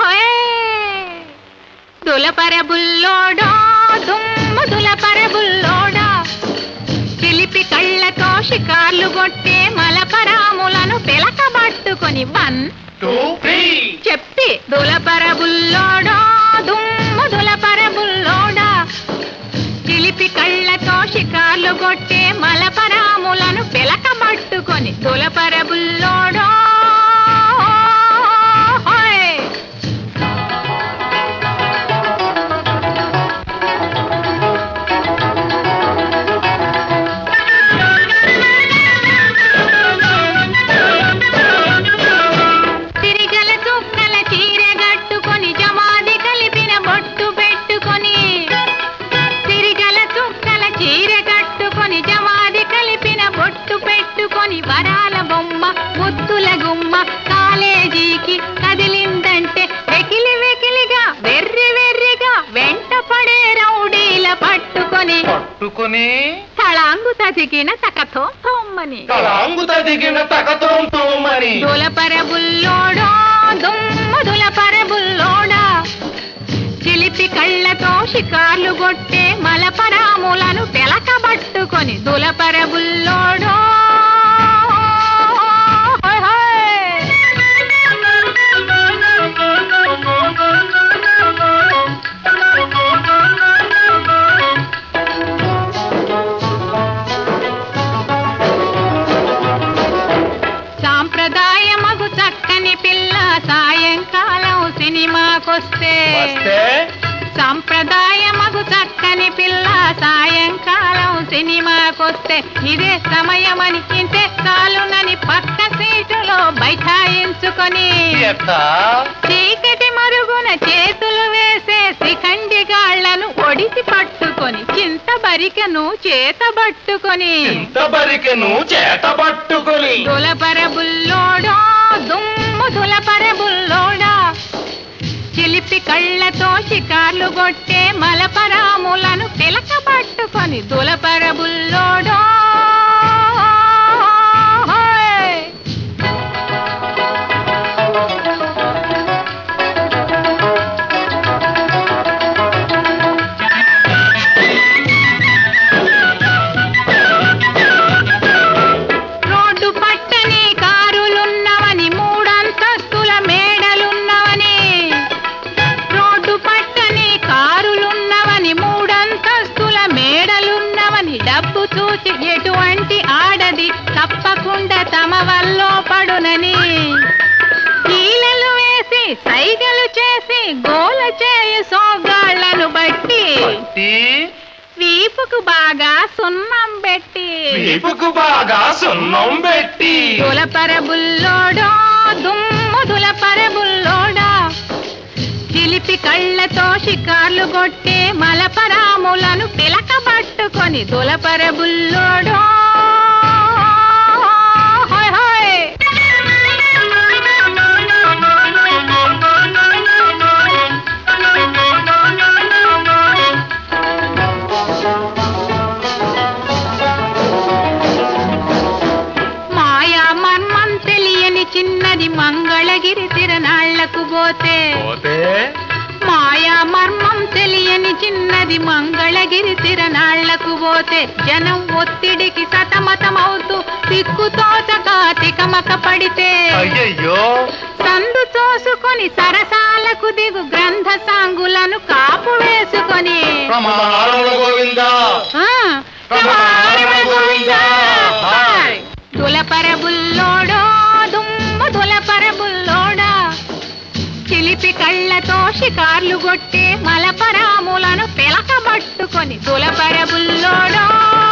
దులపర బుల్లోడా దుమ్ము దులపర బుల్లోడా చిలిపి కళ్ళతో షికార్లు కొట్టే మలపరాములను పిలకబట్టుకొని వన్ టూ త్రీ చెప్పి దులపర బుల్లోడా దుమ్ము దులపర బుల్లోడా చిలిపి కళ్ళతో షికార్లు కొట్టే మలపరాములను పిలకబట్టుకొని దులపర బుల్లోడా హోయ్. తిరిగల చుక్కల చీర కట్టుకొని జమాది కలిపిన బొట్టు పెట్టుకొని తిరిగల చుక్కల చీర కట్టుకొని జమాది కలిపిన బొట్టు పెట్టుకొని వరాల బొమ్మ ముద్దుల గుమ్మ కాలేజీకి కదిలిందంటే వెకిలి వెకిలిగా వెర్రి వెర్రిగా వెంట పడే రౌడీల పట్టుకొని పట్టుకుని తళాంగు తదిగిన తకతో తొమ్మని తలాంగుత దిగిన తగతం తోమని దులపర బుల్లోడా దుమ్మ దులపర బుల్లోడా చిలిపి కళ్ళతో షికార్లు కొట్టే మలపరాములను పెలకబట్టుకొని దులపర బుల్లోడా హోయ్ సాంప్రదాయమగు చక్కని పిల్ల సాయంకాలం సినిమాకొస్తే వస్తే సాంప్రదాయమగు చక్కని పిల్ల సాయంకాలం సినిమాకొస్తే ఇదే సమయమని ఇంతే చాలునని పక్క సీటులో బైఠాయించుకొని ఎట్టా చీకటి మరుగున చేతులు వేసే శిఖండి గాళ్లను ఒడిసి పట్టుకొని చింత బరికను చేత పట్టుకొని ఇంత బరికెను చేత పట్టుకుని దులపర బుల్లోడా దుమ్ము దులపర బుల్లోడా చిలిపి కళ్ళతో షికార్లు కొట్టే మలపరాములను పిలక పట్టుకొని దులపర బుల్లోడా హోయ్. రోడ్డు పట్టని కారులున్నవని మూడంతస్తుల మేడలున్నవని రోడ్డు పట్టని కారులున్నవని మూడంతస్తుల మేడలున్నవని డబ్బు చూసి ఎటువంటి ఆడది తప్పకుండా తమ వల్లో పడునని కీలలు వేసి సైగలు చేసి గోల చేయు సోగాళ్లను బట్టి పట్టి వీపుకు బాగా సున్నం పెట్టి వీపుకు బాగా సున్నం పెట్టి దులపర బుల్లోడా దుమ్ము దులపర బుల్లోడా చిలిపి కళ్ళతో షికార్లు కొట్టే మలపరాములను పిలకబట్టుకొని దులపర బుల్లోడా హోయ్ హోయ్. మాయా మర్మం తెలియని చిన్నది మంగళగిరి తిరణాళ్లకు పోతే పోతే మాయా మర్మం తెలియని చిన్నది మంగళగిరి తిరణాళ్లకు పోతే జనం ఒత్తిడికి సతమతమవుతూ సిక్కుతోచక తికమక పడితే అయ్యయ్యో సందు తోసుకొని సరసాలకు దిగు గ్రంథ సాంగులను కాపు వేసుకొని ప్రమాణముల గోవిందా ఆ, ప్రమాణముల గోవిందా హాయ్. దులపర బుల్లోడో దుమ్ము దులపర బుల్లోడా చిలిపి కళ్ళతో షికార్లు కొట్టే మలపరాములను పిలకబట్టుకొని దులపర బుల్లోడో